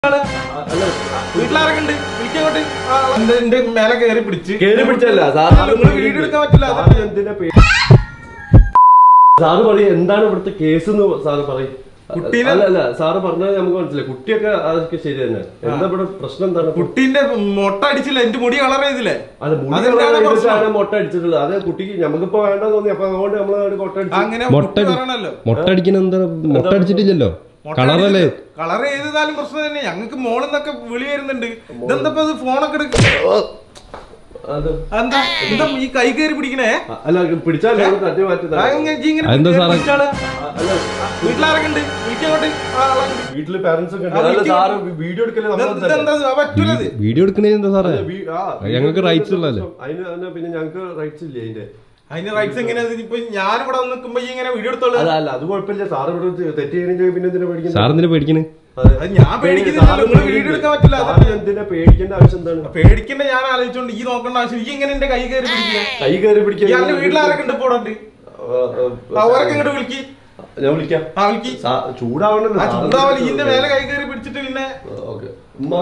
വീട്ടിലാരൊക്കെ ഉണ്ട് വിളിക്കങ്ങോട്ട് എന്റെ എന്റെ മേലെ കയറി പിടിച്ച് കേറി പിടിച്ചല്ല സാർ അല്ല, നിങ്ങള് വീഡിയോ എടുക്കാൻ പറ്റില്ല, സാറ് എന്തിനാ പേ- സാറ് പറയും എന്താണ് ഇവിടുത്തെ കേസ് എന്ന് സാറ് പറയും കുട്ടീനെ- അല്ല അല്ല സാറ് പറഞ്ഞത് നമുക്ക് മനസ്സിലായി കുട്ടിയൊക്കെ അതൊക്കെ ശരി തന്നെ എന്താ ഇവിടെ പ്രശ്നം എന്താണ് കുട്ടീന്റെ മൊട്ട അടിച്ചില്ല എന്റെ മുടി കളർ ചെയ്തില്ലേ അത് മുടി അതെന്താണ് കളർ പ്രശ്നം? ചെയ്തിട്ടാണ് മുട്ട അടിച്ചിട്ടുള്ളത് അത് കുട്ടിക്ക് നമുക്കിപ്പോ വേണ്ട തോന്നി അപ്പൊ അതുകൊണ്ട് നമ്മള് കൊട്ട അടിച്ചു അങ്ങനെ മൊട്ട കുട്ടി പറയണല്ലോ മുട്ട അടിക്കുന്ന എന്താ മുട്ട അടിച്ചിട്ടില്ലല്ലോ കളറല്ലേ കളർ ചെയ്താലും പ്രശ്നം തന്നെ ഞങ്ങൾക്ക് മോളിൽ നിന്നൊക്കെ വിളി വരുന്നുണ്ട് ഇതെന്താ ഇത് ഫോണൊക്കെ എടുക്ക അത് എന്താ എന്താ ഈ കൈ കയറി പിടിക്കണേ അല്ല പിടിച്ചാലേ തട്ടി മാറ്റി ആ, ഇങ്ങ- ഇജ്ജ് ഇങ്ങനെ അതെന്താ കയറി സാറേ? പിടിച്ചാള്. അല്ല വീട്ടിലാരൊക്കെ ഉണ്ട് വിളിക്കങ്ങോട്ട് ആ, ആളെ. വീട്ടില് പാരന്റ്സ് ഒക്കെ ഉണ്ട് ആ, അല്ല വീട്ടിൽ- സാറ് വീഡിയോ എടുക്കല് ഇതെന്താ- നമ്മളെന്തല്ലേ? ഇതെന്താ പറ്റൂലത് വീഡിയോ എടുക്കണേ എന്താ സാറേ വീ- ആ, ഞങ്ങൾക്ക് rights ഉള്ളതല്ലേ? അതിന് അതിന് പിന്നെ ഞങ്ങൾക്ക് റൈറ്റ്സ് ഇല്ലേ അതിന്റെ അതിന് റൈറ്റ്സ് എങ്ങനെയാ ഇപ്പൊ ഞാനിവിടെ വന്ന് നിൽക്കുമ്പോ ഈ ഇങ്ങനെ വീഡിയോ എടുത്തോളൂ അല്ല അല്ല അത് കുഴപ്പമില്ല സാറ് ഇവിടെ തെറ്റ് ചെയ്യണമെങ്കിൽ പിന്നെ എന്തിനാ പേടിക്കുന്നത് സാർ എന്തിനാ പേടിക്കണേ അതെ. അത് ഞാൻ പേടിക്കുന്നില്ല സാറ് നിങ്ങൾ വീഡിയോ എടുക്കാൻ പറ്റില്ല സാറ് അതല്ലേ. എന്തിനാ പേടിക്കേണ്ട ആവശ്യം എന്താണ് പേടിക്കണ്ട ഞാൻ ആലോചിച്ചോണ്ട് ഈ നോക്കേണ്ട ആവശ്യം ഈ എങ്ങനെ എന്റെ കൈ കയറി പിടിക്കുക കൈ കയറി പിടിക്കാൻ ഇയാളുടെ വീട്ടിലാരൊക്കെ ഉണ്ട് ഇപ്പൊ ഇവിടെ ഉണ്ട്? അവരൊക്കെ ഇങ്ങോട്ട് വിളിക്ക് ഞാൻ വിളിക്കാം ആ വിളിക്ക് സാ- ചൂടാവണ്ടല്ലോ ആ ചൂടാവല് ഇതിന്റെ മേലെ കൈ കയറി പിടിച്ചിട്ട് പിന്നെ ഓക്കെ ഉമ്മ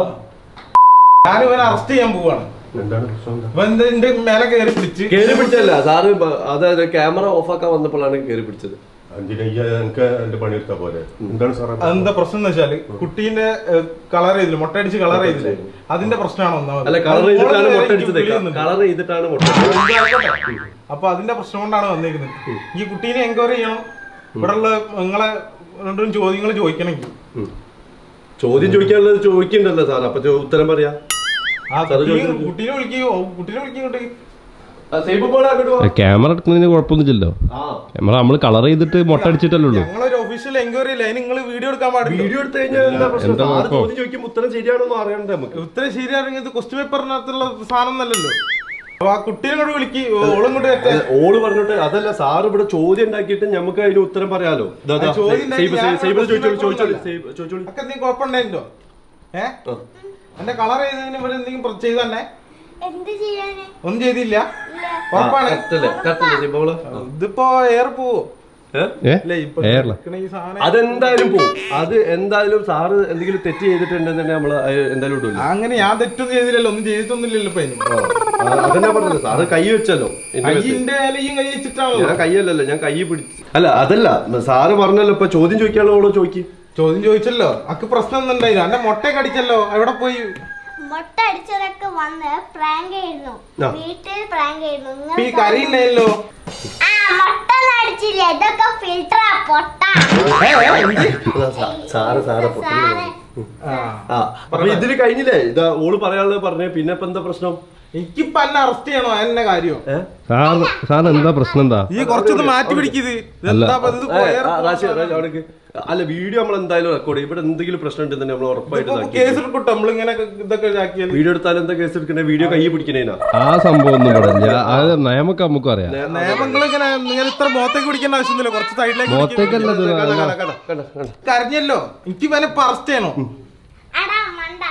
ഞാൻ ഇവനെ അറസ്റ്റ് ചെയ്യാൻ പോവാണ് എന്താണ് പ്രശ്നം എന്താ? ഇവൻ എന്റെ- എന്റെ മേലെ കയറി പിടിച്ച് കേറി പിടിച്ചല്ല സാറ് ബ- അതായത് ക്യാമറ ഓഫ് ആക്കാൻ വന്നപ്പോഴാണ് കേറി പിടിച്ചത് എന്തിനാ ഈ എനിക്ക് എന്റെ പണിയെടുത്താ പോലെ എന്താണ് സാറേ അതെന്താ പ്രശ്നം എന്ന് വെച്ചാല് കുട്ടീന്റെ കളർ ചെയ്തില്ലേ മുട്ട അടിച്ച് കളർ ചെയ്തില്ലേ അതിന്റെ പ്രശ്നമാണ് ഒന്നാമത് അല്ല കളർ അത് ചെയ്തിട്ടാണ് മോളിൽ മുട്ട വരെ അടിച്ചത് എനിക്ക് വിളി കളർ ചെയ്തിട്ടാണ് മുട്ട വന്നിട്ടുണ്ട്. അപ്പൊ അതിന്റെ പ്രശ്നം കൊണ്ടാണ് വന്നിരിക്കുന്നത് ഈ കുട്ടീനെ എൻക്വയറി ചെയ്യണം ഇവിടെ ഉള്ള നിങ്ങളെ രണ്ടും ചോദ്യങ്ങൾ ചോദിക്കണമെങ്കിൽ ഉം. ചോദ്യം ചോദിക്കാനുള്ളത് ചോദിക്കണ്ടല്ലോ സാർ അപ്പൊ ചോ- ഉത്തരം പറയാ ആ സാറ് കുട്ടീനെ ചോദിക്കുന്നത്. കുട്ടീനെ വിളിക്കുകയോ കുട്ടീനെ വിളിക്കോട്ടെ സൈബ് പോലെ അങ്ങോട്ട് വാ. ക്യാമറ എടുക്കുന്നതിന് കുഴപ്പമൊന്നുമില്ലല്ലോ ആ ക്യാമറ നമ്മൾ കളർ ചെയ്തിട്ട് മുട്ട അടിച്ചിട്ടല്ലേ ഉള്ളൂ ഞങ്ങളൊരു ഒഫീഷ്യൽ എൻക്വയറി അല്ലേ നിങ്ങൾ വീഡിയോ എടുക്കാൻ പാടില്ല വീഡിയോ എടുത്തു കഴിഞ്ഞാൽ എന്താ പ്രശ്നം എന്താ സാറ് കുഴപ്പം? ചോദ്യം ചോദിക്കുമ്പോൾ ഉത്തരം ശരിയാണെന്ന് അറിയണ്ടേ നമുക്ക് ഉത്തരം ശരിയാണെങ്കിൽ ഇത് ക്വസ്റ്റ്യൻ പേപ്പറിനകത്തുള്ള സാധനം ഒന്നല്ലല്ലോ അപ്പൊ ആ കുട്ടീനെ കൂടെ വിളിക്ക് ഓളും കൂടെ എത്താൻ അല്ല, ഓള് പറഞ്ഞിട്ട് അതല്ല സാർ ഇവിടെ ചോദ്യം ഉണ്ടാക്കിയിട്ട് നമുക്ക് അതിന് ഉത്തരം പറയാലോ ദാ, ദാ, ആ, ചോദ്യം ഉണ്ടാക്കി സൈബ്, ഞാൻ സൈബ് ചോദിച്ചോളൂ question ചോദിച്ചോളൂ paper സൈബ് ചോദിച്ചോളൂ ഒക്കെ എന്തെങ്കിലും കുഴപ്പമുണ്ടായിരുന്നോ ഏ ആ. എന്റെ കളർ ചെയ്തതിന് ഇവര് എന്തെങ്കിലും ചെയ്തു തന്നെ എന്ത് ചെയ്യാന് ഒന്നും ചെയ്തില്ല ഇല്ല ഉറപ്പാണ് കറക്റ്റല്ലേ കറക്റ്റല്ലേ സൈബ് അവള് ഇതിപ്പോ എയർ പോവോ ഏ? ഏ അല്ലേ ഇപ്പൊ എയർല നിക്കണ ഈ സാധനം അതെന്തായാലും പോകും അത് എന്തായാലും സാറ് എന്തെങ്കിലും തെറ്റ് ചെയ്തിട്ടുണ്ടെന്ന് നമ്മൾ എന്തായാലും ഇടില്ല അങ്ങനെ ഞാൻ തെറ്റൊന്നും ചെയ്തില്ലല്ലോ ഒന്നും ചെയ്തിട്ടൊന്നുമില്ലല്ലോ ഇപ്പൊ അതിന് അതെന്നാ പറഞ്ഞത് സാറ് കൈ വെച്ചല്ലോ എന്റെ മേത്ത്. കയ്യിന്റെ ഇലയും കൈ വെച്ചിട്ടാണല്ലോ ഞാൻ കൈയല്ലല്ലോ ഞാൻ കൈ പിടിച്ചു അല്ല അതല്ല സാറ് പറഞ്ഞല്ലോ ഇപ്പൊ ചോദ്യം ചോദിക്കാനുള്ളവളോ ചോദിക്കും ചോദ്യം ചോദിച്ചല്ലോ അക്ക് പ്രശ്നം ഒന്നും ഉണ്ടായില്ല എന്റെ മുട്ടയൊക്കെ അടിച്ചല്ലോ എവിടെ പോയി മുട്ട അടിച്ചതൊക്കെ വന്ന് പ്രാങ്ക് ആയിരുന്നു ആ. വീട്ടിൽ പ്രാങ്ക് ആയിരുന്നു ഇപ്പൊ ഈ നിങ്ങൾ കറി ഉണ്ടായല്ലോ ആ മുട്ട ഒന്നും അടിച്ചില്ല ഇതൊക്കെ ഫിൽറ്ററാ പൊട്ട സാറ് സാറ് പൊട്ടൻ സാറേ ആ ആ അപ്പൊ ഇതില് കഴിഞ്ഞില്ലേ ഇതാ ഓള് പറയാനുള്ളത് പറഞ്ഞു പിന്നെ ഇപ്പൊ എന്താ പ്രശ്നം എനിക്കിപ്പൊ എന്നെ അറസ്റ്റ് ചെയ്യണോ എന്നെ കാര്യം ഏഹ് സാർ സാർ എന്താ പ്രശ്നം എന്താ ഈ കുറച്ചൊന്ന് മാറ്റി പിടിക്കുന്നത് ഇതെന്താ ഇപ്പൊ ഇത് ഏ, air ആ, പോവാൻ റാഷി, റാഷി, അവിടേക്ക്. അല്ല വീഡിയോ നമ്മൾ എന്തായാലും റെക്കോർഡ് ചെയ്യും ഇവിടെ എന്തെങ്കിലും പ്രശ്നം ഉണ്ടെന്ന് നമ്മൾ ഉറപ്പായിട്ട് ഇതിപ്പോ ഇതാക്കി. കേസ് എടുക്കട്ടോ നമ്മളിങ്ങനെ ഇതൊക്കെ ഇതാക്കിയാൽ വീഡിയോ എടുത്താലും എന്താ കേസ് എടുക്കണേ വീഡിയോ കൈ പിടിക്കണേനാ ആ സംഭവം ഒന്നും പടില്ല അത് നിയമൊക്കെ നമുക്ക് അറിയാം നിയമങ്ങൾ ഇങ്ങനെ ഇങ്ങനെ ഇത്ര മുഖത്തേക്ക് പിടിക്കേണ്ട ആവശ്യമൊന്നുമില്ല കുറച്ച് സൈഡിലേക്ക് മുഖത്തേക്കല്ല ഇത് കണ്ട, കണ്ട, കണ്ട, കണ്ട, കണ്ട. കരഞ്ഞല്ലോ എനിക്ക് ഇവനെ ഇപ്പൊ അറസ്റ്റ് ചെയ്യണോ അടാ മണ്ട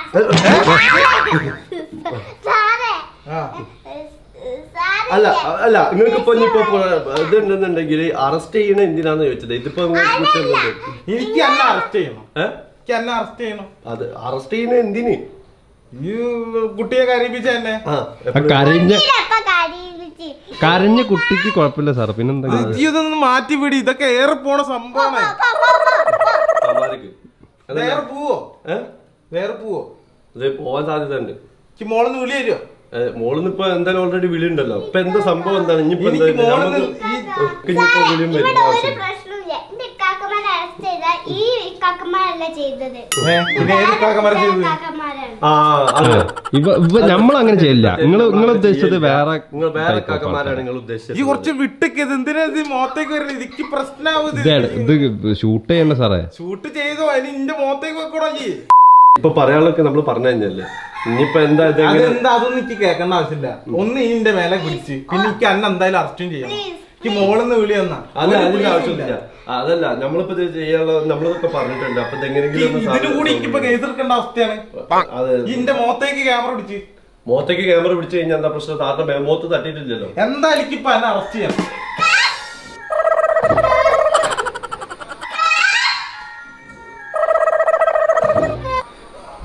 സാറേ ആ. സാറേ അല്ല അല്ല നിങ്ങൾക്ക് ഇപ്പൊ ഇനിയിപ്പോ ഇതുണ്ടെന്നുണ്ടെങ്കിൽ അറസ്റ്റ് ചെയ്യണ എന്തിനാന്ന് ചോദിച്ചത് ഇതിപ്പോ നിങ്ങൾക്ക് കുറ്റമൊന്നുമില്ല. എനിക്ക് എന്നെ അറസ്റ്റ് ചെയ്യണം ഏ? എനിക്ക് എന്നെ അറസ്റ്റ് ചെയ്യണം അത് അറസ്റ്റ് ചെയ്യണ എന്തിന് ഈ കുട്ടിയെ കരയിപ്പിച്ച എന്നെ ആ ആ കരഞ്ഞ എപ്പ കാര്യിച്ച് കരഞ്ഞ കുട്ടിക്ക് കുഴപ്പമില്ല സാർ പിന്നെന്താ ഇത് ഇതൊന്ന് മാറ്റി വിടി ഇതൊക്കെ ഏറെ പോണ സംഭവമാണ് സമാധിക്ക്. അതല്ല. വേറെ പോവോ ഏ? വേറെ പോവോ ഇത് പോവാൻ സാധ്യത ഉണ്ട് എനിക്ക് മോളൊന്ന് വിളി തരുമോ മോളിന്ന് ഇപ്പൊ എന്തായാലും ഓൾറെഡി വിളി ഉണ്ടല്ലോ ഇപ്പൊ എന്താ സംഭവം എന്താണ് ഇനിയിപ്പോ എന്താ എനിക്ക് മോളിന്ന് നമുക്ക് ഈ ഇനിയിപ്പോ വിളിയും ഇവിടെ വരുന്ന ഒരു ആവശ്യം പ്രശ്നമില്ല എന്റെ ഇക്കാക്കമാരെ അറസ്റ്റ് ചെയ്ത ഈ ഇക്കാക്കന്മാരല്ല ചെയ്തത് ഏ, പിന്നെ ഏത് കാക്കന്മാരാ ചെയ്തത്? ഇക്കാക്കന്മാരാണ് ആ അതെ ഇവ ഇവ നമ്മൾ അങ്ങനെ ചെയ്യില്ല നിങ്ങൾ നിങ്ങൾ ഉദ്ദേശിച്ചത് വേറെ നിങ്ങൾ വേറെ type of കാക്കന്മാരാണ് ആൾക്കാരാ. നിങ്ങൾ ഈ ഉദ്ദേശിച്ചത് കുറച്ച് വിട്ടൊക്കെ ഇത് എന്തിനാ ഇത് മുഖത്തേക്ക് വരുന്നത് ഇതിക്ക് പ്രശ്നാവും ഇതാണ് ഇത് ഷൂട്ട് ചെയ്യണ്ട സാറേ ഷൂട്ട് ചെയ്തോ അതിന് ഇന്റെ മുഖത്തേക്ക് വെക്കണോ ഈ ഇപ്പൊ പറയാനുള്ളതൊക്കെ നമ്മൾ പറഞ്ഞു കഴിഞ്ഞല്ലേ ഇനിയിപ്പോ എന്താ ഇതെങ്ങനെ അതെന്താ അതൊന്നും എനിക്ക് കേൾക്കേണ്ട ആവശ്യമില്ല ഒന്ന് ഇതിന്റെ മേലെ പിടിച്ച് പിന്നെ എനിക്ക് അന്നെ എന്തായാലും അറസ്റ്റും ചെയ്യണം Please, എനിക്ക് മോളിന്ന് വിളി തന്നാ അല്ല ഒരു അതിന്റെ police ആവശ്യമില്ല ഇല്ല. അതല്ല നമ്മളിപ്പോ ഇത് ചെയ്യാനുള്ള നമ്മളിതൊക്കെ പറഞ്ഞിട്ടുണ്ട് അപ്പൊ ഇതെങ്ങനെയെങ്കിലും ഒന്ന് ഇതിന് സാധനം- കൂടി എനിക്കിപ്പോ കേസ് എടുക്കേണ്ട അവസ്ഥയാണ് അതെ ഈ ഇന്റെ മുഖത്തേക്ക് ക്യാമറ പിടിച്ച് മുഖത്തേക്ക് ക്യാമറ പിടിച്ചു കഴിഞ്ഞാൽ എന്താ പ്രശ്നം താത്ത മേ- മുഖത്ത് തട്ടിയിട്ടില്ലല്ലോ എന്താ എനിക്കിപ്പോ എന്നെ അറസ്റ്റ് ചെയ്യണം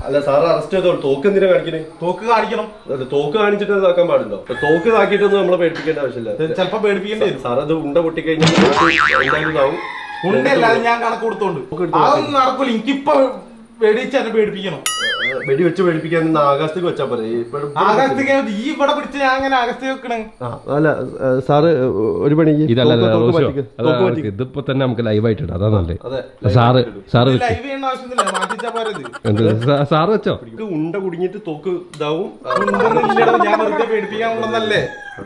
അല്ല സാറ് അറസ്റ്റ് ചെയ്തോളൂ തോക്ക് എന്തിനാ കാണിക്കണേ തോക്ക് കാണിക്കണം അല്ല, തോക്ക് കാണിച്ചിട്ട് അത് ആക്കാൻ പാടുണ്ടോ അപ്പൊ തോക്ക് ആക്കിയിട്ടൊന്നും നമ്മളെ പേടിപ്പിക്കേണ്ട ആവശ്യമില്ല ചിലപ്പോ പേടിപ്പിക്കേണ്ടി വരും സാർ അത് ഉണ്ട പൊട്ടിക്കഴിഞ്ഞാൽ തോക്ക് എന്തായാലും ഇതാവും ഉണ്ടല്ലാതെ ഞാൻ കണക്ക് കൊടുത്തോണ്ട് എടുത്ത് അതൊന്നും നടക്കൂല എനിക്കിപ്പൊ പേടിച്ച് എന്നെ പേടിപ്പിക്കണം വെടി വെച്ച് പേടിപ്പിക്കാൻ നിന്ന് ആകാശത്തേക്ക് വെച്ചാ പോലെ ആകാശത്തേക്ക് ഈ ഇവിടെ പിടിച്ച് ഞാൻ അങ്ങനെ ആകാശത്തേക്ക് വെക്കണേ അല്ല സാറ് ഒരു പണി ചെയ്യ്. ഇതല്ല തോക്ക് തോക്ക് റോസിയോ മാറ്റിക്ക്. അതാ തോക്ക് മാറ്റിക്ക്. ഇതിപ്പോ തന്നെ നമുക്ക് ലൈവായിട്ട് ഇടാം അതാ നല്ലേ അതെ സാറ് സാറ് വെച്ച് ലൈവ് ചെയ്യേണ്ട ആവശ്യമില്ല മാറ്റിച്ചാ പോരത് എന്ത് സാ- സാറ് വെച്ചോ ഇത് ഉണ്ട കുടുങ്ങിയിട്ട് തോക്ക് ഇതാവും ഉണ്ടെന്നില്ലടോ, ഞാൻ വെറുതെ പേടിപ്പിക്കാനുള്ളതല്ലേ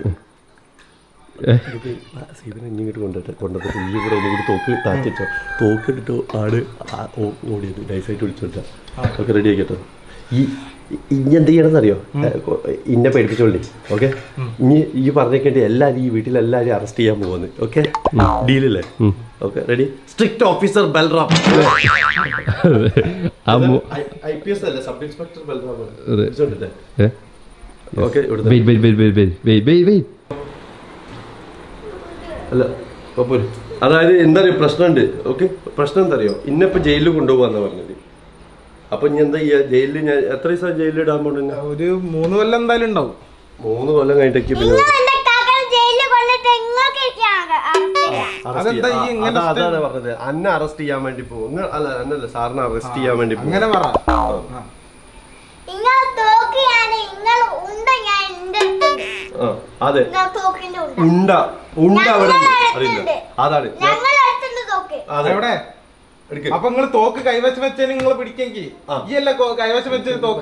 സീതനെ ഇങ്ങോട്ട് കൊണ്ടിട്ട് കൊണ്ടുവന്നിട്ട് ഈ ഇവിടെ ഒന്നും കൂടി തോക്ക് താറ്റിച്ചോ തോക്ക് ഇട്ടിട്ട് ആട് ആ- ഓ- ഓടിയത് നൈസായിട്ട് വിളിച്ചോട്ടാ ഒക്കെ റെഡി ആക്കിട്ടോ ഈ ഇ- ഇനി എന്ത് ചെയ്യണമെന്ന് അറിയോ ഇന്നെ പേടിപ്പിച്ചോളി ഓക്കെ ഇനി ഈ പറഞ്ഞേക്കേണ്ടി എല്ലാവരും ഈ വീട്ടിലെല്ലാവരും അറസ്റ്റ് ചെയ്യാൻ പോകുന്നത് ഓക്കെ ഡീലല്ലേ okay ready strict officer Balram ആ മു- ഐ പി എസ് അല്ലേ സബ് ഇൻസ്പെക്ടർ ബൽറാം അതെ. ഏ? ഓക്കെ ഇവിടുത്തെ wait wait wait wait wait wait wait അല്ല പപ്പൂര് അതായത് എന്താ അറിയോ പ്രശ്നമുണ്ട് ഓക്കെ പ്രശ്നം എന്താ അറിയോ ഇന്നിപ്പോ ജയിലിൽ കൊണ്ടുപോകാന്ന് പറഞ്ഞത് അപ്പൊ ഇനി എന്താ ചെയ്യാ ജയിലിൽ ഞാൻ എത്ര ദിവസം ജയിലിൽ ഇടാൻ പോണെന്നെ ഒരു മൂന്ന് കൊല്ലം എന്തായാലും ഉണ്ടാവും മൂന്ന് കൊല്ലം കഴിഞ്ഞിട്ടേക്ക് പിന്നെ നിങ്ങൾ എന്റെ കാക്കനെ ജയിലിൽ കൊണ്ടിട്ട് നിങ്ങൾക്ക് അറസ്റ്റ് ചെയ്യാം arrest അതെന്താ ഈ ചെയ്യാ- ഇങ്ങനെ അതാ- അതാണ് പറഞ്ഞത് അന്നെ അറസ്റ്റ് ചെയ്യാൻ വേണ്ടി പോകും നിങ്ങൾ- അല്ല എന്നല്ല സാറിനെ അറസ്റ്റ് ചെയ്യാൻ വേണ്ടി പോകും അങ്ങനെ പറ നിങ്ങൾ തോക്കിയാണ് നിങ്ങൾ ഉണ്ട ഞാൻ എന്റെ അടുത്തുണ്ട് ആ അതെ നിങ്ങൾ തോക്കിന്റെ ഉണ്ട് ഉണ്ട ഉണ്ട അവിടെ ഉണ്ട്. ഞങ്ങളെ അറിയില്ല അടുത്തുണ്ട്. അതാണ് ഞാൻ- ഞങ്ങൾ അടുത്തുണ്ട് തോക്ക് അതെ എവിടെ എടുക്ക്. അപ്പൊ നിങ്ങൾ തോക്ക് കൈവശം വെച്ചതിന് നിങ്ങൾ പിടിക്കെങ്കിൽ ആ. ഈ അല്ല കൈവശം വെച്ചത് തോക്ക്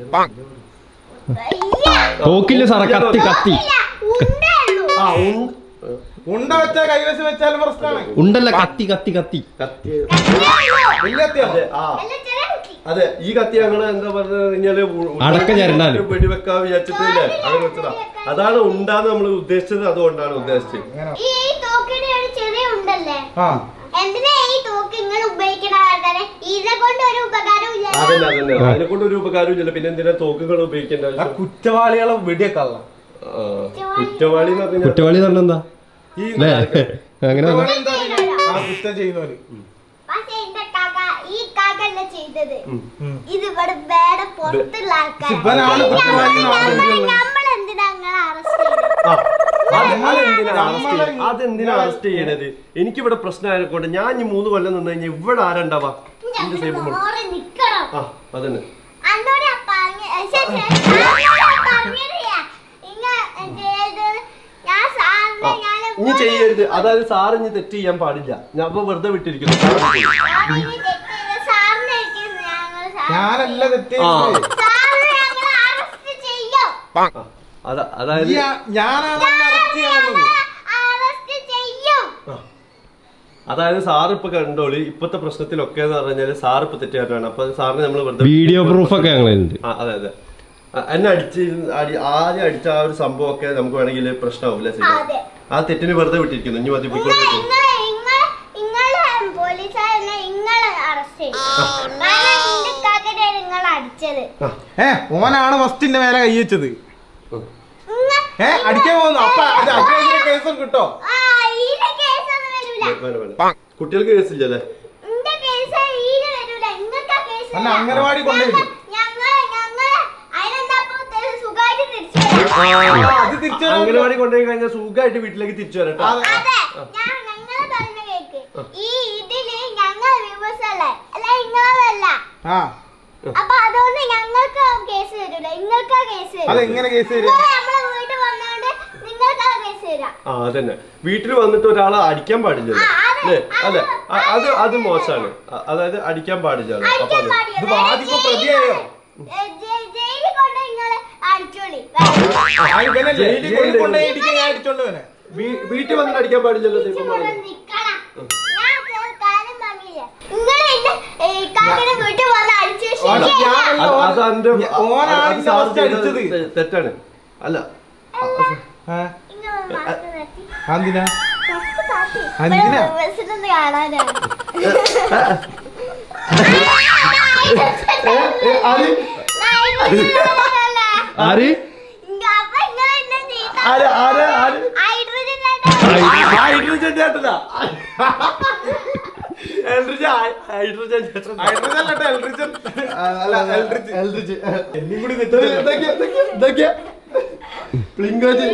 ഇല്ല. തോക്കില്ല സാറേ കത്തി കത്തി ഇല്ല, ഉണ്ടേ ഉള്ളൂ. ആ ഉണ്ട ഉണ്ട വെച്ചാൽ കൈവശം വെച്ചാലും പ്രശ്നമാണ് ഉണ്ടല്ല കത്തി കത്തി കത്തി കത്തി കത്തിയേ ഉള്ളൂ. വലിയ അത്യാവശ്യം അതെ ആ അല്ല, ചെറിയ കുട്ടി. അതെ ഈ കത്തി ഞങ്ങള് എന്താ പറഞ്ഞു കഴിഞ്ഞാല് ഉ- ഉ- അടക്ക ചരണ്ടാല്. വെടിവെക്കാൻ വിചാരിച്ചിട്ടില്ലേ അങ്ങനെ വെച്ചതാ അതാണ് ഉണ്ടാന്ന് നമ്മൾ ഉദ്ദേശിച്ചത് അതുകൊണ്ടാണ് ഉദ്ദേശിച്ചത് അങ്ങനെ ഈ തോക്കിന്റെ ഒരു ചെറിയ ഉണ്ടല്ലേ ആ എന്തിനാ ഈ തോക്ക് നിങ്ങൾ ഉപയോഗിക്കണ ആൾക്കാരെ ഇതിനെ കൊണ്ട് ഒരു ഉപകാരവും ഇല്ല അതന്നെ അതന്നെ അതിനെ കൊണ്ട് ഒരു ഉപകാരവും ഇല്ല പിന്നെ എന്തിനാ തോക്കുകൾ ഉപയോഗിക്കേണ്ട ആ ആവശ്യം കുറ്റവാളികളെ വെടിയൊക്കെ ആ, കുറ്റവാളി എന്ന് പറഞ്ഞു കുറ്റവാളി എന്ന് പറഞ്ഞാ എന്താ ഈ അല്ലേ അങ്ങനെ പറഞ്ഞാ? കുറ്റവാളി എന്താ പറയുക? ആ കുറ്റം ചെയ്യുന്നവര് പക്ഷെ എന്റെ കാക്ക ഈ കാക്കല്ല ചെയ്തത് ഉം. ഇത് ഇവിടെ വേറെ പുറത്തുള്ള ആൾക്കാർ ഇവനാണ് കുറ്റവാളി എന്നാണ് പറയുന്നത്. നമ്മൾ എന്തിനാ നിങ്ങളെ അറസ്റ്റ് ചെയ്തത് ആ, അതെന്തിനാ arrest നമ്മളെ ചെയ്യ- അതെന്തിനാ അറസ്റ്റ് ചെയ്യണത് എനിക്കിവിടെ പ്രശ്നമായതുകൊണ്ട് ഞാൻ ഈ മൂന്ന് കൊല്ലം നിന്ന് കഴിഞ്ഞാൽ ഇവിടെ ആരണ്ടാവാ എന്റെ സേഫ് മോൾ. മോറെ നിക്കണം ആ അതന്നെ അന്നോട് പറഞ്ഞ ശ്ശെ, ശ്ശെ, സാറിനോട് പറഞ്ഞില്ല. ഇങ്ങ ചെയ്തത് ഞാൻ ആ, സാറിനെ ഞാൻ ഇനി ചെയ്യരുത് അതായത് സാർ ഇനി തെറ്റ് ചെയ്യാൻ പാടില്ല ഞാൻ അപ്പൊ വെറുതെ വിട്ടിരിക്കുന്നു സാറ് പോയി. സാറിനെ ഇരിക്കുന്നു ഞങ്ങൾ സാർ- ഞാനല്ല തെറ്റ് ആ. ചെയ്തത്. സാറിനെ ഞങ്ങൾ അറസ്റ്റ് ചെയ്യും ആ, അതാ- അതായത് ഈ ആ- ഞാനാണ് അന്നെ അറസ്റ്റ് ചെയ്യാൻ വന്നത് അറസ്റ്റ് ചെയ്യും അതായത് സാർ ഇപ്പൊ കണ്ടോളി ഇപ്പത്തെ പ്രശ്നത്തിലൊക്കെ എന്ന് പറഞ്ഞാല് സാർ ഇപ്പൊ തെറ്റുകാരനാണ് അപ്പൊ സാറിന് നമ്മൾ വെറുതെ വീഡിയോ പ്രൂഫൊക്കെ ഞങ്ങളുണ്ട് ആ, അതെ അതെ ആ, എന്നെ അടിച്ച് അടി- ആദ്യം അടിച്ച ആ ഒരു സംഭവമൊക്കെ നമുക്ക് വേണമെങ്കിൽ പ്രശ്നമാവില്ല അതെ. ആ തെറ്റിന് വെറുതെ വിട്ടിരിക്കുന്നു ഇനി മതി ഇങ്ങളെ പോയിക്കൊണ്ടിരിക്കുന്നു ഇങ്ങളെ ഇങ്ങളെ ഇങ്ങളെ പോലീസുകാരനെ ഇങ്ങളെ അറസ്റ്റ് ചെയ്യും കാരണം ഇന്റെ കാക്കനെ നിങ്ങൾ അടിച്ചത് ഏ ഓനാണ് ഫസ്റ്റിന്റെ മേലെ കൈ വെച്ചത് ഇങ്ങ- ഏ അടിക്കാൻ പോകുന്നു അപ്പൊ അത് അടിക്കാൻ കേസും കിട്ടോ ആ, ഈടെ കേസൊന്നും വരൂല വേണ്ട, വേണ്ട. കുട്ടികൾക്ക് കേസില്ലല്ലേ ഇന്റെ കേസ് ഈടെ വരൂല ഇങ്ങനത്തെ കേസ് അല്ല, അംഗനവാടി കൊണ്ടുപോയി. ഞങ്ങള് ഞങ്ങള് അതിനെന്താ ഇപ്പൊ തെ- സുഖായിട്ട് തിരിച്ചു വരാം. ആ, അത് തിരിച്ചു വരാൻ അംഗനവാടി കൊണ്ടുപോയി കഴിഞ്ഞാൽ സുഖമായിട്ട് വീട്ടിലേക്ക് തിരിച്ചു വരട്ടെ അതെ. അതെ ഞാൻ ഞങ്ങള് പറഞ്ഞ കേക്ക് ഈ ഇതില് ഞങ്ങൾ വ്യൂവേഴ്സ് അല്ലേ അല്ല നിങ്ങളതല്ല ആ അപ്പൊ അതുകൊണ്ട് ഞങ്ങൾക്ക് കേസ് വരൂല നിങ്ങൾക്ക് കേസ് വരും അതെങ്ങനെ കേസ് വരിക നിങ്ങൾ നമ്മളെ വീട്ടിൽ വന്നോണ്ട് നിങ്ങൾക്ക് ആ കേസ് വരാം ആ അതന്നെ വീട്ടിൽ വന്നിട്ട് ഒരാളെ അടിക്കാൻ പാടില്ലല്ലോ ആ, അതെ, അല്ലേ അതെ അത് അ- അത് അത് മോശമാണ് അ- അതായത് അടിക്കാൻ പാടില്ല അപ്പൊ അടിക്കാൻ അത് പാടില്ല. ഇത് വാദിപ്പോ പ്രതിയായോ? ഏ, ജയി- ജയിലിൽ കൊണ്ട് നിങ്ങള് അടിച്ചോളി ആ, ഇവനെ ജയിലിൽ ജയിലിൽ കൊണ്ട് കൊണ്ടുപോയി ഇടിക്കാൻ ഞാൻ അടിച്ചോണ്ട് വനെ വീ- വീട്ടിൽ വന്നിട്ട് അടിക്കാൻ പാടില്ലല്ലോ ഇവിടെ ദീപം മാഡം. നിക്കണം. ഞാൻ ഒരു കാര്യം പറഞ്ഞില്ലേ? നിങ്ങള് എന്നെ, ഏ, കാക്കനെ വീട്ടിൽ വന്ന് അടിച്ചു ഓനെ ശരിയല്ല. ഞാനല്ല അത് അത് ഓനെ- അന്റെ ഓനാണ് അത് ഇന്നെ സാർ ഫസ്റ്റ് ചെയ്തത് അടിച്ചത് തെ- തെറ്റാണ് അല്ല ആ, നിങ്ങൾ മാസ്ക് മാറ്റി. അതെന്തിനാ മാസ്ക് മാറ്റി. എന്തിനാ? ഇവിടെ ബസ്സിലൊന്ന് കാണാനാണ്. ഏ, ആര്? ഞാൻ ഈ ബസ്സിലൊന്നുമല്ല. ആര് ഇങ്ങ- അപ്പൊ ഇങ്ങള് എന്നെ ചീത്ത ആര് ആര് ആര് ഹൈഡ്രജൻ ചേട്ടാ. ഹൈഡ്രജൻ ചേട്ടനാ എൽറിച്ച് ഹൈഡ്രജൻ ഹൈഡ്രജൻ അല്ലട്ടെ എൽട്രിജൻ അല്ല എൽട്രിജ് എൽറിച്ച് എന്നും കൂടി തെറ്റില്ല ഇതൊക്കെ ഇതൊക്കെ ഇതൊക്കെ പ്ലിങ്കോജ്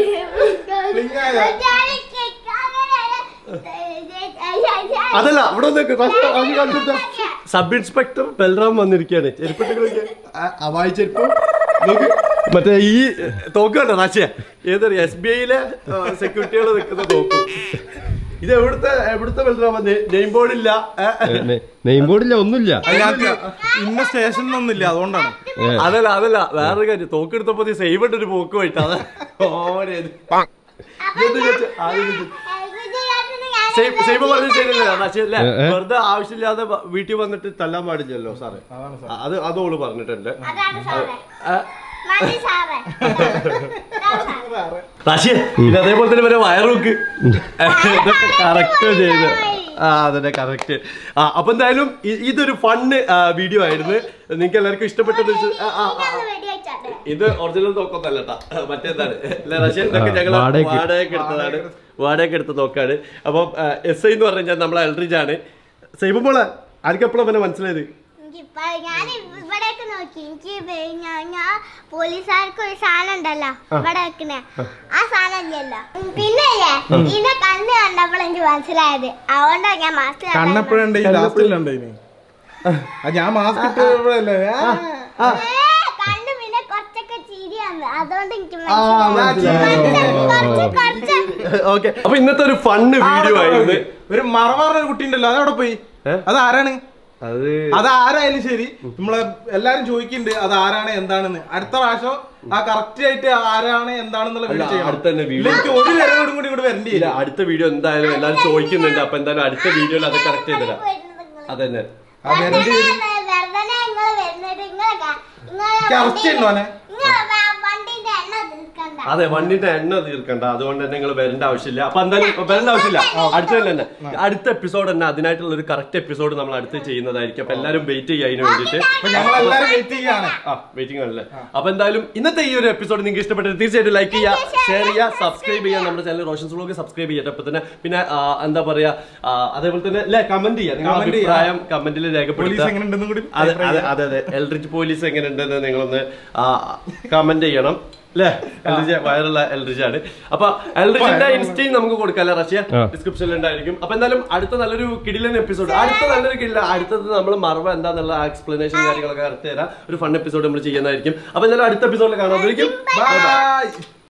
അതല്ല ഇവിടെ വന്നേക്ക് സബ് ഇൻസ്പെക്ടർ ബൽറാം വന്നിരിക്കുകയാണ് ചെരുപ്പിട്ട് അവായി ചെരുപ്പ് നോക്ക്. മറ്റേ ഈ തോക്ക് കണ്ടോ നാശിയ ഏതറിയ എസ് ബി ഐയിലെ സെക്യൂരിറ്റികൾ നിൽക്കുന്ന തോക്ക് ഇത് എവിടുത്തെ എവിടുത്തെ ബൽറാം നെയിം ബോർഡ് ഇല്ല ഏ? നെയിം ബോർഡില്ല ഒന്നുമില്ല അതിനകത്ത് ഇന്ന സ്റ്റേഷനൊന്നുമില്ല അതുകൊണ്ടാണ് ഏ. അതല്ല അതല്ല വേറൊരു കാര്യം തോക്കെടുത്തപ്പോ സേവ് ഇട്ടൊരു പോക്ക് പോയിട്ട് അതാ ഓനെ ഇത്. ഇതെന്ത് ചോദിച്ചാ? ആദ്യം ഇത് സേവ് സേവ് പറഞ്ഞത് ശരിയല്ലേ പക്ഷേ അല്ലേ ഏ, ഏ. വെറുതെ ആവശ്യമില്ലാതെ വ- വീട്ടിൽ വന്നിട്ട് തല്ലാൻ പാടില്ലല്ലോ സാറേ അതാണ് ആ, അത് അതോള് പറഞ്ഞിട്ടുണ്ട് അതാണ് സാറേ ആ, മതി സാറേ അതാണ് സാറേ. റാഷിയെ പിന്നെ അതേപോലെ തന്നെ വരെ വയറുക്ക് ഇതൊക്കെ കറക്റ്റ് ചെയ്ത് ആ അതന്നെ കറക്റ്റ് ആ അപ്പൊ എന്തായാലും ഇ- ഇതൊരു ഫണ്ണ് വീഡിയോ ആയിരുന്നു നിങ്ങൾക്ക് എല്ലാവർക്കും ഇഷ്ടപ്പെട്ടത് വെച്ച്- ആ, ആ, ആ, ഇതൊന്ന് വെടിവെച്ചാട്ടെ. ഇത് ഒറിജിനൽ തോക്കൊന്നല്ലട്ടാ മറ്റേതാണ് അല്ലേ റഷ്യൻ ഇതൊക്കെ ആ, ഞങ്ങൾ വാടകയ്ക്ക്. വാടകയ്ക്ക് എടുത്തതാണ് വാടകയ്ക്ക് എടുത്ത തോക്കാണ് അപ്പം എസ് ഐ എന്ന് പറഞ്ഞു കഴിഞ്ഞാൽ നമ്മളെ എൽട്രിജ് ആണ് സൈബോളെ ആർക്കെപ്പോഴും പിന്നെ മനസ്സിലായത് എനിക്കിപ്പ ഞാൻ ഇവിടെയൊക്കെ നോക്കി എനിക്ക് വേ- ഞാൻ ഞാൻ പോലീസുകാർക്ക് ഒരു സാധനം ഉണ്ടല്ലോ ഇവിടെ വെക്കണേ ആ സാധനം ഇല്ലല്ലോ ഉം, പിന്നെ ഇതിന്റെ കണ്ണ് കണ്ടപ്പോൾ എനിക്ക് മനസ്സിലായത് അതുകൊണ്ടാണ് ഞാൻ മാസ്ക് കണ്ണെപ്പോഴുണ്ട് ഈ ലാസ്റ്റിലുണ്ട് ഇനി ആ ഞാൻ മാസ്ക് ഇട്ടല്ലേ കണ്ണ് പിന്നെ കുറച്ചൊക്കെ ചിരിയാണ് അതുകൊണ്ട് എനിക്ക് മനസ്സിലായി. കുറച്ച് കുറച്ച് ഓക്കെ അപ്പൊ ഇന്നത്തെ ഒരു ഫണ്ണ് വീഡിയോ ആയിരുന്നു ഒരു മറവാറുടെ ഒരു കുട്ടി ഉണ്ടല്ലോ അതവിടെ പോയി ഏ? അത് ആരാണ് അത് അത് ആരായാലും ശരി നമ്മളെ എല്ലാരും ചോദിക്കുന്നുണ്ട് അത് ആരാണ് എന്താണെന്ന് അടുത്ത പ്രാവശ്യം ആ കറക്റ്റ് ആയിട്ട് ആരാണ് എന്താണെന്നുള്ള അല്ല, വീഡിയോ ചെയ്യണം അടുത്ത തന്നെ video. ഇല്ല, എനിക്ക് ഒരു നേരം കൂടി ഇങ്ങോട്ട് വരേണ്ടി ഇല്ല വരും അടുത്ത വീഡിയോ എന്തായാലും എല്ലാവരും ചോദിക്കുന്നുണ്ട് അപ്പൊ എന്തായാലും അടുത്ത വീഡിയോയിൽ അത് കറക്റ്റ് ചെയ്ത് തരാം അതന്നെ ആ വരേണ്ടി വരും വെറുതെ നിങ്ങൾ വരുന്നത് നിങ്ങളെ എനിക്ക് അറസ്റ്റ് നിങ്ങളെ ഉണ്ടോ അവനെ വണ്ടിന്റെ എണ്ണ തീർക്കണ്ട അതെ വണ്ടിന്റെ എണ്ണ തീർക്കണ്ട അതുകൊണ്ട് തന്നെ നിങ്ങൾ വരേണ്ട ആവശ്യമില്ല അപ്പൊ എന്തായാലും വരേണ്ട ആവശ്യമില്ല അടുത്ത തന്നെ അടുത്ത എപ്പിസോഡ് തന്നെ അതിനായിട്ടുള്ള ഒരു കറക്റ്റ് എപ്പിസോഡ് നമ്മൾ അടുത്ത് ചെയ്യുന്നതായിരിക്കും അപ്പൊ എല്ലാവരും വെയിറ്റ് ചെയ്യുക അതിന് വേണ്ടിയിട്ട് അപ്പൊ ഞങ്ങൾ എല്ലാരും വെയിറ്റ് ചെയ്യാണ് ആ വെയിറ്റിംഗ് ആണല്ലേ അപ്പൊ എന്തായാലും ഇന്നത്തെ ഈ ഒരു എപ്പിസോഡ് നിങ്ങൾക്ക് ഇഷ്ടപ്പെട്ടത് തീർച്ചയായിട്ടും ലൈക്ക് ചെയ്യുക ഷെയർ ചെയ്യുക സബ്സ്ക്രൈബ് ചെയ്യുക നമ്മുടെ ചാനൽ റോഷൻസ് വ്ലോഗ് സബ്സ്ക്രൈബ് ചെയ്യട്ടെ അപ്പൊ തന്നെ പിന്നെ ആ, എന്താ പറയാ ആ, അതേപോലെ തന്നെ അല്ലെ കമന്റ് ചെയ്യുക നിങ്ങളുടെ Comment ചെയ്യുക. അഭിപ്രായം കമന്റിൽ പോലീസ് രേഖപ്പെടുത്തുക എങ്ങനെ ഉണ്ടെന്നും കൂടി അതെ അതെ അതെ അതെ എൽറിച്ച് പോലീസ് എങ്ങനെ ഉണ്ടെന്ന് നിങ്ങളൊന്ന് കമന്റ് ചെയ്യണം അല്ലേ എൽറിജ് വയറുള്ള എൽറിജ് ആണ് അപ്പൊ എൽറിജിന്റെ ഇൻസ്റ്റയും നമുക്ക് കൊടുക്കാം അല്ലേ റഷ്യ ആ. ഡിസ്ക്രിപ്ഷനിൽ ഉണ്ടായിരിക്കും അപ്പൊ എന്തായാലും അടുത്ത നല്ലൊരു കിടിലൻ എപ്പിസോഡ് അടുത്ത നല്ലൊരു കിടില അടുത്തത് നമ്മൾ മറവ എന്താന്നുള്ള എക്സ്പ്ലനേഷൻ കാര്യങ്ങളൊക്കെ കറക്റ്റ് തരാം ഒരു ഫൺ എപ്പിസോഡ് നമ്മൾ ചെയ്യുന്നതായിരിക്കും അപ്പൊ എന്തായാലും അടുത്ത എപ്പിസോഡിൽ കാണാം ബൈ